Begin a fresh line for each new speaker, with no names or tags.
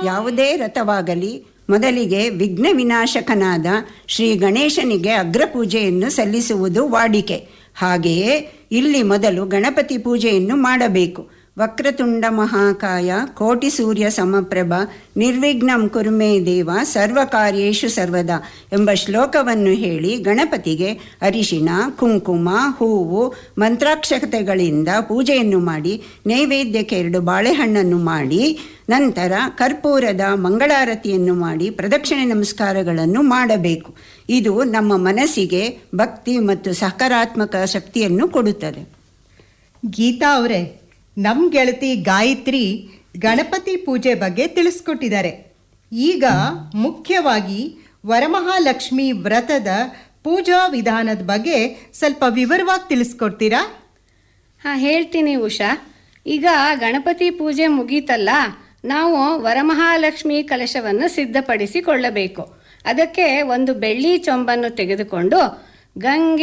ಯಾವುದೇ ರಥವಾಗಲಿ ಮೊದಲಿಗೆ ವಿಘ್ನ ವಿನಾಶಕನಾದ ಶ್ರೀ ಗಣೇಶನಿಗೆ ಅಗ್ರಪೂಜೆಯನ್ನು ಸಲ್ಲಿಸುವುದು ವಾಡಿಕೆ ಹಾಗೆಯೇ ಇಲ್ಲಿ ಮೊದಲು ಗಣಪತಿ ಪೂಜೆಯನ್ನು ಮಾಡಬೇಕು ವಕ್ರತುಂಡ ಮಹಾಕಾಯ ಕೋಟಿ ಸೂರ್ಯ ಸಮಪ್ರಭ ನಿರ್ವಿಘ್ನಂ ಕುರುಮೇ ದೇವ ಸರ್ವಕಾರ್ಯೇಷು ಸರ್ವದಾ ಎಂಬ ಶ್ಲೋಕವನ್ನು ಹೇಳಿ ಗಣಪತಿಗೆ ಅರಿಶಿಣ ಕುಂಕುಮ ಹೂವು ಮಂತ್ರಾಕ್ಷತೆಗಳಿಂದ ಪೂಜೆಯನ್ನು ಮಾಡಿ ನೈವೇದ್ಯಕ್ಕೆ ಎರಡು ಬಾಳೆಹಣ್ಣನ್ನು ಮಾಡಿ ನಂತರ ಕರ್ಪೂರದ ಮಂಗಳಾರತಿಯನ್ನು ಮಾಡಿ ಪ್ರದಕ್ಷಿಣೆ ನಮಸ್ಕಾರಗಳನ್ನು ಮಾಡಬೇಕು ಇದು ನಮ್ಮ ಮನಸ್ಸಿಗೆ ಭಕ್ತಿ ಮತ್ತು ಸಕಾರಾತ್ಮಕ ಶಕ್ತಿಯನ್ನು ಕೊಡುತ್ತದೆ
ಗೀತಾ ಅವರೇ ನಮ್ಮ ಗೆಳತಿ ಗಾಯತ್ರಿ ಗಣಪತಿ ಪೂಜೆ ಬಗ್ಗೆ ತಿಳಿಸ್ಕೊಟ್ಟಿದ್ದಾರೆ ಈಗ ಮುಖ್ಯವಾಗಿ ವರಮಹಾಲಕ್ಷ್ಮಿ ವ್ರತದ ಪೂಜಾ ವಿಧಾನದ ಬಗ್ಗೆ ಸ್ವಲ್ಪ ವಿವರವಾಗಿ ತಿಳಿಸ್ಕೊಡ್ತೀರಾ
ಹಾಂ ಹೇಳ್ತೀನಿ ಉಷಾ ಈಗ ಗಣಪತಿ ಪೂಜೆ ಮುಗೀತಲ್ಲ ನಾವು ವರಮಹಾಲಕ್ಷ್ಮಿ ಕಲಶವನ್ನು ಸಿದ್ಧಪಡಿಸಿಕೊಳ್ಳಬೇಕು ಅದಕ್ಕೆ ಒಂದು ಬೆಳ್ಳಿ ಚೊಂಬನ್ನು ತೆಗೆದುಕೊಂಡು ಗಂಗೆ